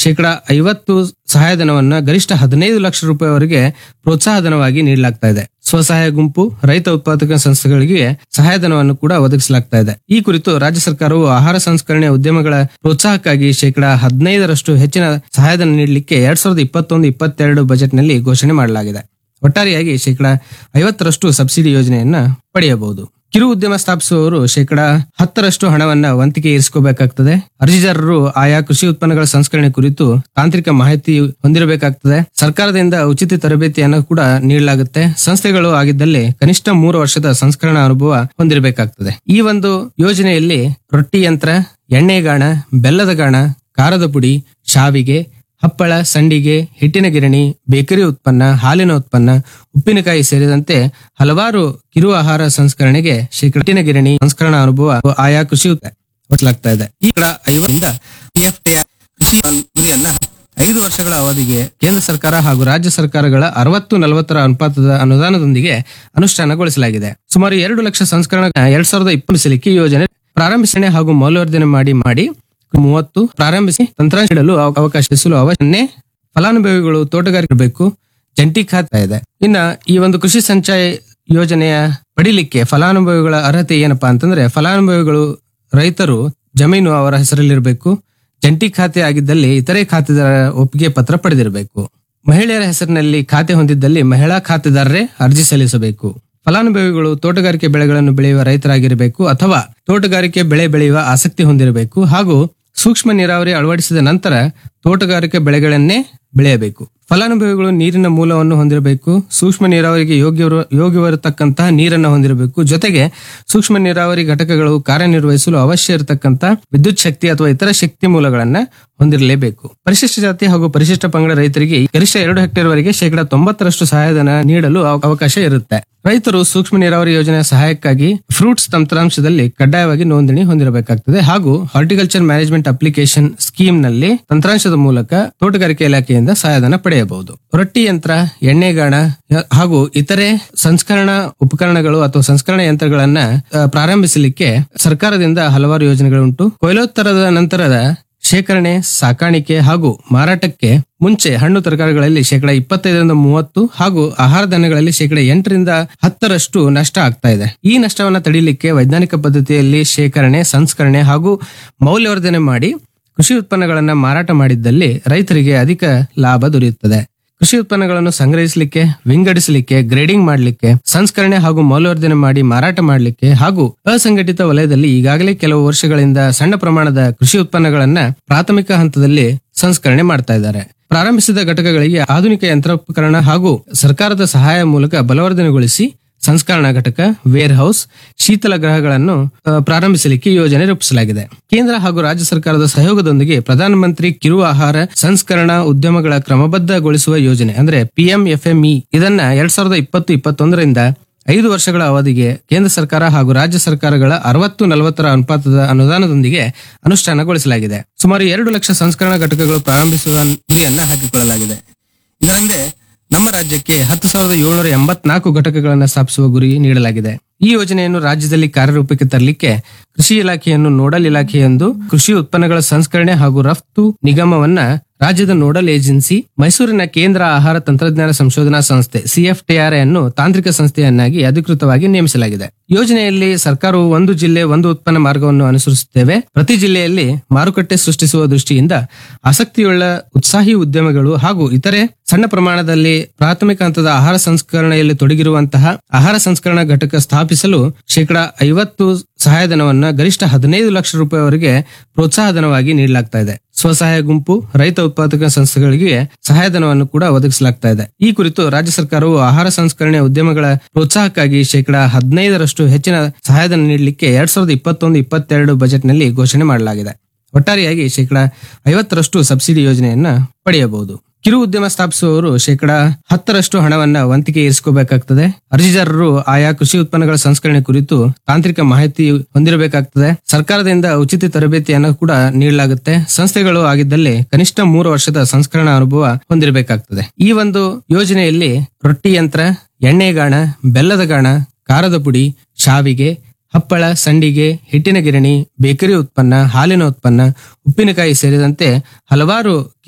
ಶೇಕಡ ಐವತ್ತು ಸಹಾಯಧನವನ್ನ ಗರಿಷ್ಠ ಹದಿನೈದು ಲಕ್ಷ ರೂಪಾಯಿವರೆಗೆ ಪ್ರೋತ್ಸಾಹಧನವಾಗಿ ನೀಡಲಾಗ್ತಾ ಇದೆ ಸ್ವಸಹಾಯ ಗುಂಪು ರೈತ ಉತ್ಪಾದಕ ಸಂಸ್ಥೆಗಳಿಗೆ ಸಹಾಯಧನವನ್ನು ಕೂಡ ಒದಗಿಸಲಾಗ್ತಾ ಇದೆ ಈ ಕುರಿತು ರಾಜ್ಯ ಸರ್ಕಾರವು ಆಹಾರ ಸಂಸ್ಕರಣೆ ಉದ್ಯಮಗಳ ಪ್ರೋತ್ಸಾಹಕ್ಕಾಗಿ ಶೇಕಡ ಹದಿನೈದರಷ್ಟು ಹೆಚ್ಚಿನ ಸಹಾಯಧನ ನೀಡಲಿಕ್ಕೆ ಎರಡ್ ಸಾವಿರದ ಇಪ್ಪತ್ತೊಂದು ಇಪ್ಪತ್ತೆರಡು ಬಜೆಟ್ನಲ್ಲಿ ಘೋಷಣೆ ಮಾಡಲಾಗಿದೆ ಒಟ್ಟಾರೆಯಾಗಿ ಶೇಕಡ ಐವತ್ತರಷ್ಟು ಸಬ್ಸಿಡಿ ಯೋಜನೆಯನ್ನ ಪಡೆಯಬಹುದು ಕಿರು ಉದ್ಯಮ ಸ್ಥಾಪಿಸುವವರು ಶೇಕಡ ಹತ್ತರಷ್ಟು ಹಣವನ್ನ ವಂತಿಗೆ ಇರಿಸಿಕೋಬೇಕಾಗ್ತದೆ ಅರ್ಜಿದಾರರು ಆಯಾ ಕೃಷಿ ಉತ್ಪನ್ನಗಳ ಸಂಸ್ಕರಣೆ ಕುರಿತು ತಾಂತ್ರಿಕ ಮಾಹಿತಿ ಹೊಂದಿರಬೇಕಾಗ್ತದೆ ಸರ್ಕಾರದಿಂದ ಉಚಿತ ತರಬೇತಿಯನ್ನು ಕೂಡ ನೀಡಲಾಗುತ್ತೆ ಸಂಸ್ಥೆಗಳು ಆಗಿದ್ದಲ್ಲಿ ಕನಿಷ್ಠ ಮೂರು ವರ್ಷದ ಸಂಸ್ಕರಣಾ ಅನುಭವ ಹೊಂದಿರಬೇಕಾಗ್ತದೆ ಈ ಒಂದು ಯೋಜನೆಯಲ್ಲಿ ರೊಟ್ಟಿ ಯಂತ್ರ ಎಣ್ಣೆಗಾಣ ಬೆಲ್ಲದ ಗಾಣ ಖಾರದ ಪುಡಿ ಶಾವಿಗೆ ಹಪ್ಪಳ ಸಂಡಿಗೆ ಹಿಟ್ಟಿನ ಗಿರಣಿ ಬೇಕರಿ ಉತ್ಪನ್ನ ಹಾಲಿನ ಉತ್ಪನ್ನ ಉಪ್ಪಿನಕಾಯಿ ಸೇರಿದಂತೆ ಹಲವಾರು ಕಿರು ಆಹಾರ ಸಂಸ್ಕರಣೆಗೆ ಶೇಕಡ ಹಿಟ್ಟಿನ ಗಿರಣಿ ಸಂಸ್ಕರಣಾ ಅನುಭವ ಆಯಾ ಕೃಷಿ ಒದಗಿಸಲಾಗ್ತಾ ಇದೆ ಈ ಕಡ ಐವರಿಂದ PFTI ಕೃಷಿ ಗುರಿಯನ್ನ ಐದು ವರ್ಷಗಳ ಅವಧಿಗೆ ಕೇಂದ್ರ ಸರ್ಕಾರ ಹಾಗೂ ರಾಜ್ಯ ಸರ್ಕಾರಗಳ ಅರವತ್ತು ನಲವತ್ತರ ಅನುಪಾತದ ಅನುದಾನದೊಂದಿಗೆ ಅನುಷ್ಠಾನಗೊಳಿಸಲಾಗಿದೆ ಸುಮಾರು ಎರಡು ಲಕ್ಷ ಸಂಸ್ಕರಣ ಎರಡ್ ಸಾವಿರದ ಇಪ್ಪತ್ತು ಯೋಜನೆ ಪ್ರಾರಂಭಿಸಣೆ ಹಾಗೂ ಮೌಲ್ಯವರ್ಧನೆ ಮಾಡಿ ಮಾಡಿ ಮೂವತ್ತು ಪ್ರಾರಂಭಿಸಿ ತಂತ್ರಾಂಶ ನೀಡಲು ಅವ- ಅವಕಾಶಿಸಲು ಅವಶ್ಯನೇ ಫಲಾನುಭವಿಗಳು ತೋಟಗಾರಿಕೆ ಇರಬೇಕು ಜಂಟಿ ಖಾತೆ ಇದೆ ಇನ್ನ ಈ ಒಂದು ಕೃಷಿ ಸಂಚಯ ಯೋಜನೆಯ ಪಡಿಲಿಕ್ಕೆ ಫಲಾನುಭವಿಗಳ ಅರ್ಹತೆ ಏನಪ್ಪಾ ಅಂತಂದ್ರೆ ಫಲಾನುಭವಿಗಳು ರೈತರು ಜಮೀನು ಅವರ ಹೆಸರಲ್ಲಿರಬೇಕು ಜಂಟಿ ಖಾತೆ ಆಗಿದ್ದಲ್ಲಿ ಇತರೆ ಖಾತೆದಾರ ಒಪ್ಪಿಗೆ ಪತ್ರ ಪಡೆದಿರಬೇಕು ಮಹಿಳೆಯರ ಹೆಸರಿನಲ್ಲಿ ಖಾತೆ ಹೊಂದಿದ್ದಲ್ಲಿ ಮಹಿಳಾ ಖಾತೆದಾರರೇ ಅರ್ಜಿ ಸಲ್ಲಿಸಬೇಕು ಫಲಾನುಭವಿಗಳು ತೋಟಗಾರಿಕೆ ಬೆಳೆಗಳನ್ನು ಬೆಳೆಯುವ ರೈತರಾಗಿರಬೇಕು ಅಥವಾ ತೋಟಗಾರಿಕೆ ಬೆಳೆ ಬೆಳೆಯುವ ಆಸಕ್ತಿ ಹೊಂದಿರಬೇಕು ಹಾಗೂ ಸೂಕ್ಷ್ಮ ನೀರಾವರಿ ಅಳವಡಿಸಿದ ನಂತರ ತೋಟಗಾರಿಕೆ ಬೆಳೆಗಳನ್ನೇ ಬೆಳೆಯಬೇಕು ಫಲಾನುಭವಿಗಳು ನೀರಿನ ಮೂಲವನ್ನು ಹೊಂದಿರಬೇಕು ಸೂಕ್ಷ್ಮ ನೀರಾವರಿಗೆ ಯೋಗ್ಯ ಯೋಗ್ಯವಿರತಕ್ಕಂತಹ ನೀರನ್ನು ಹೊಂದಿರಬೇಕು ಜೊತೆಗೆ ಸೂಕ್ಷ್ಮ ನೀರಾವರಿ ಘಟಕಗಳು ಕಾರ್ಯನಿರ್ವಹಿಸಲು ಅವಶ್ಯ ಇರತಕ್ಕಂತಹ ವಿದ್ಯುತ್ ಶಕ್ತಿ ಅಥವಾ ಇತರ ಶಕ್ತಿ ಮೂಲಗಳನ್ನ ಹೊಂದಿರಲೇಬೇಕು ಪರಿಶಿಷ್ಟ ಜಾತಿ ಹಾಗೂ ಪರಿಶಿಷ್ಟ ಪಂಗಡ ರೈತರಿಗೆ ಗರಿಷ್ಠ ಎರಡು ಹೆಕ್ಟೇರ್ ವರೆಗೆ ಶೇಕಡಾ ತೊಂಬತ್ತರಷ್ಟು ಸಹಾಯಧನ ನೀಡಲು ಅವ- ಅವಕಾಶ ಇರುತ್ತೆ ರೈತರು ಸೂಕ್ಷ್ಮ ನೀರಾವರಿ ಯೋಜನೆಯ ಸಹಾಯಕ್ಕಾಗಿ ಫ್ರೂಟ್ಸ್ ತಂತ್ರಾಂಶದಲ್ಲಿ ಕಡ್ಡಾಯವಾಗಿ ನೋಂದಣಿ ಹೊಂದಿರಬೇಕಾಗ್ತದೆ ಹಾಗೂ ಹಾರ್ಟಿಕಲ್ಚರ್ ಮ್ಯಾನೇಜ್ಮೆಂಟ್ ಅಪ್ಲಿಕೇಶನ್ ಸ್ಕೀಮ್ ನಲ್ಲಿ ತಂತ್ರಾಂಶದ ಮೂಲಕ ತೋಟಗಾರಿಕೆ ಇಲಾಖೆಯಿಂದ ಸಹಾಯಧನ ಪಡೆಯಬಹುದು ರೊಟ್ಟಿ ಯಂತ್ರ ಎಣ್ಣೆಗಾಣ ಯ- ಹಾಗೂ ಇತರೆ ಸಂಸ್ಕರಣಾ ಉಪಕರಣಗಳು ಅಥವಾ ಸಂಸ್ಕರಣಾ ಯಂತ್ರಗಳನ್ನ ಆ, ಪ್ರಾರಂಭಿಸಲಿಕ್ಕೆ ಸರ್ಕಾರದಿಂದ ಹಲವಾರು ಯೋಜನೆಗಳುಂಟು ಕೊಯ್ಲೋತ್ತರದ ನಂತರದ ಶೇಖರಣೆ ಸಾಕಾಣಿಕೆ ಹಾಗೂ ಮಾರಾಟಕ್ಕೆ ಮುಂಚೆ ಹಣ್ಣು ತರಕಾರಿಗಳಲ್ಲಿ ಶೇಕಡ ಇಪ್ಪತ್ತೈದರಿಂದ ಮೂವತ್ತು ಹಾಗೂ ಆಹಾರ ಧಾನ್ಯಗಳಲ್ಲಿ ಶೇಕಡ ಎಂಟರಿಂದ ಹತ್ತರಷ್ಟು ನಷ್ಟ ಆಗ್ತಾ ಇದೆ ಈ ನಷ್ಟವನ್ನ ತಡಿಲಿಕ್ಕೆ ವೈಜ್ಞಾನಿಕ ಪದ್ಧತಿಯಲ್ಲಿ ಶೇಖರಣೆ ಸಂಸ್ಕರಣೆ ಹಾಗೂ ಮೌಲ್ಯವರ್ಧನೆ ಮಾಡಿ ಕೃಷಿ ಉತ್ಪನ್ನಗಳನ್ನ ಮಾರಾಟ ಮಾಡಿದ್ದಲ್ಲಿ ರೈತರಿಗೆ ಅಧಿಕ ಲಾಭ ದೊರೆಯುತ್ತದೆ ಕೃಷಿ ಉತ್ಪನ್ನಗಳನ್ನು ಸಂಗ್ರಹಿಸಲಿಕ್ಕೆ ವಿಂಗಡಿಸಲಿಕ್ಕೆ ಗ್ರೇಡಿಂಗ್ ಮಾಡಲಿಕ್ಕೆ ಸಂಸ್ಕರಣೆ ಹಾಗೂ ಮೌಲ್ಯವರ್ಧನೆ ಮಾಡಿ ಮಾರಾಟ ಮಾಡಲಿಕ್ಕೆ ಹಾಗೂ ಅಸಂಘಟಿತ ವಲಯದಲ್ಲಿ ಈಗಾಗಲೇ ಕೆಲವು ವರ್ಷಗಳಿಂದ ಸಣ್ಣ ಪ್ರಮಾಣದ ಕೃಷಿ ಉತ್ಪನ್ನಗಳನ್ನ ಪ್ರಾಥಮಿಕ ಹಂತದಲ್ಲಿ ಸಂಸ್ಕರಣೆ ಮಾಡ್ತಾ ಇದ್ದಾರೆ ಪ್ರಾರಂಭಿಸಿದ ಘಟಕಗಳಿಗೆ ಆಧುನಿಕ ಯಂತ್ರೋಪಕರಣ ಹಾಗೂ ಸರ್ಕಾರದ ಸಹಾಯ ಮೂಲಕ ಬಲವರ್ಧನೆಗೊಳಿಸಿ ಸಂಸ್ಕರಣಾ ಘಟಕ ವೇರ್ ಹೌಸ್ ಶೀತಲ ಗ್ರಹಗಳನ್ನು ಆ, ಪ್ರಾರಂಭಿಸಲಿಕ್ಕೆ ಯೋಜನೆ ರೂಪಿಸಲಾಗಿದೆ ಕೇಂದ್ರ ಹಾಗೂ ರಾಜ್ಯ ಸರ್ಕಾರದ ಸಹಯೋಗದೊಂದಿಗೆ ಪ್ರಧಾನಮಂತ್ರಿ ಕಿರು ಆಹಾರ ಸಂಸ್ಕರಣಾ ಉದ್ಯಮಗಳ ಕ್ರಮಬದ್ಧಗೊಳಿಸುವ ಯೋಜನೆ ಅಂದ್ರೆ ಪಿಎಂಎಫ್ಎಂಇ ಇದನ್ನ ಎರಡ್ ಸಾವಿರದ ಇಪ್ಪತ್ತು ಇಪ್ಪತ್ತೊಂದರಿಂದ ಐದು ವರ್ಷಗಳ ಅವಧಿಗೆ ಕೇಂದ್ರ ಸರ್ಕಾರ ಹಾಗೂ ರಾಜ್ಯ ಸರ್ಕಾರಗಳ ಅರವತ್ತು ನಲವತ್ತರ ಅನುಪಾತದ ಅನುದಾನದೊಂದಿಗೆ ಅನುಷ್ಠಾನಗೊಳಿಸಲಾಗಿದೆ ಸುಮಾರು ಎರಡು ಲಕ್ಷ ಸಂಸ್ಕರಣಾ ಘಟಕಗಳು ಪ್ರಾರಂಭಿಸುವ ಗುರಿಯನ್ನ ಹಾಕಿಕೊಳ್ಳಲಾಗಿದೆ ಇದರಂತೆ ನಮ್ಮ ರಾಜ್ಯಕ್ಕೆ ಹತ್ತು ಸಾವಿರದ ಏಳ್ನೂರ ಎಂಬತ್ನಾಲ್ಕು ಘಟಕಗಳನ್ನು ಸ್ಥಾಪಿಸುವ ಗುರಿ ನೀಡಲಾಗಿದೆ ಈ ಯೋಜನೆಯನ್ನು ರಾಜ್ಯದಲ್ಲಿ ಕಾರ್ಯರೂಪಕ್ಕೆ ತರಲಿಕ್ಕೆ ಕೃಷಿ ಇಲಾಖೆಯನ್ನು ನೋಡಲ್ ಇಲಾಖೆ ಎಂದು ಕೃಷಿ ಉತ್ಪನ್ನಗಳ ಸಂಸ್ಕರಣೆ ಹಾಗೂ ರಫ್ತು ನಿಗಮವನ್ನ ರಾಜ್ಯದ ನೋಡಲ್ ಏಜೆನ್ಸಿ ಮೈಸೂರಿನ ಕೇಂದ್ರ ಆಹಾರ ತಂತ್ರಜ್ಞಾನ ಸಂಶೋಧನಾ ಸಂಸ್ಥೆ ಸಿಎಫ್ಟಿಆರ್ ಅನ್ನು ತಾಂತ್ರಿಕ ಸಂಸ್ಥೆಯನ್ನಾಗಿ ಅಧಿಕೃತವಾಗಿ ನೇಮಿಸಲಾಗಿದೆ ಯೋಜನೆಯಲ್ಲಿ ಸರ್ಕಾರವು ಒಂದು ಜಿಲ್ಲೆ ಒಂದು ಉತ್ಪನ್ನ ಮಾರ್ಗವನ್ನು ಅನುಸರಿಸುತ್ತೇವೆ ಪ್ರತಿ ಜಿಲ್ಲೆಯಲ್ಲಿ ಮಾರುಕಟ್ಟೆ ಸೃಷ್ಟಿಸುವ ದೃಷ್ಟಿಯಿಂದ ಆಸಕ್ತಿಯುಳ್ಳ ಉತ್ಸಾಹಿ ಉದ್ಯಮಿಗಳು ಹಾಗೂ ಇತರೆ ಸಣ್ಣ ಪ್ರಮಾಣದಲ್ಲಿ ಪ್ರಾಥಮಿಕ ಹಂತದ ಆಹಾರ ಸಂಸ್ಕರಣೆಯಲ್ಲಿ ತೊಡಗಿರುವಂತಹ ಆಹಾರ ಸಂಸ್ಕರಣಾ ಘಟಕ ಸ್ಥಾಪಿಸಲು ಶೇಕಡಾ ಐವತ್ತು ಸಹಾಯಧನವನ್ನ ಗರಿಷ್ಠ ಹದಿನೈದು ಲಕ್ಷ ರೂಪಾಯಿವರೆಗೆ ಪ್ರೋತ್ಸಾಹಧನವಾಗಿ ನೀಡಲಾಗ್ತಾ ಇದೆ ಸ್ವಸಹಾಯ ಗುಂಪು ರೈತ ಉತ್ಪಾದಕ ಸಂಸ್ಥೆಗಳಿಗೆ ಸಹಾಯಧನವನ್ನು ಕೂಡ ಒದಗಿಸಲಾಗ್ತಾ ಇದೆ ಈ ಕುರಿತು ರಾಜ್ಯ ಸರ್ಕಾರವು ಆಹಾರ ಸಂಸ್ಕರಣೆ ಉದ್ಯಮಗಳ ಪ್ರೋತ್ಸಾಹಕ್ಕಾಗಿ ಶೇಕಡಾ ಹದಿನೈದರಷ್ಟು ಹೆಚ್ಚಿನ ಸಹಾಯಧನ ನೀಡಲಿಕ್ಕೆ ಎರಡ್ ಸಾವಿರದ ಇಪ್ಪತ್ತೊಂದು ಇಪ್ಪತ್ತೆರಡು ಬಜೆಟ್ನಲ್ಲಿ ಘೋಷಣೆ ಮಾಡಲಾಗಿದೆ ಒಟ್ಟಾರೆಯಾಗಿ ಶೇಕಡಾ ಐವತ್ತರಷ್ಟು ಸಬ್ಸಿಡಿ ಯೋಜನೆಯನ್ನ ಪಡೆಯಬಹುದು ಕಿರು ಉದ್ಯಮ ಸ್ಥಾಪಿಸುವವರು ಶೇಕಡಾ ಹತ್ತರಷ್ಟು ಹಣವನ್ನ ವಂತಿಗೆ ಇರಿಸಿಕೋಬೇಕಾಗ್ತದೆ ಅರ್ಜಿದಾರರು ಆಯಾ ಕೃಷಿ ಉತ್ಪನ್ನಗಳ ಸಂಸ್ಕರಣೆ ಕುರಿತು ತಾಂತ್ರಿಕ ಮಾಹಿತಿ ಹೊಂದಿರಬೇಕಾಗ್ತದೆ ಸರ್ಕಾರದಿಂದ ಉಚಿತ ತರಬೇತಿಯನ್ನು ಕೂಡ ನೀಡಲಾಗುತ್ತೆ ಸಂಸ್ಥೆಗಳು ಆಗಿದ್ದಲ್ಲಿ ಕನಿಷ್ಠ ಮೂರು ವರ್ಷದ ಸಂಸ್ಕರಣಾ ಅನುಭವ ಹೊಂದಿರಬೇಕಾಗ್ತದೆ ಈ ಒಂದು ಯೋಜನೆಯಲ್ಲಿ ರೊಟ್ಟಿ ಯಂತ್ರ ಎಣ್ಣೆಗಾಣ ಬೆಲ್ಲದ ಗಾಣ ಖಾರದ ಪುಡಿ ಶಾವಿಗೆ ಹಪ್ಪಳ ಸಂಡಿಗೆ ಹಿಟ್ಟಿನ ಗಿರಣಿ ಬೇಕರಿ ಉತ್ಪನ್ನ ಹಾಲಿನ ಉತ್ಪನ್ನ ಉಪ್ಪಿನಕಾಯಿ ಸೇರಿದಂತೆ ಹಲವಾರು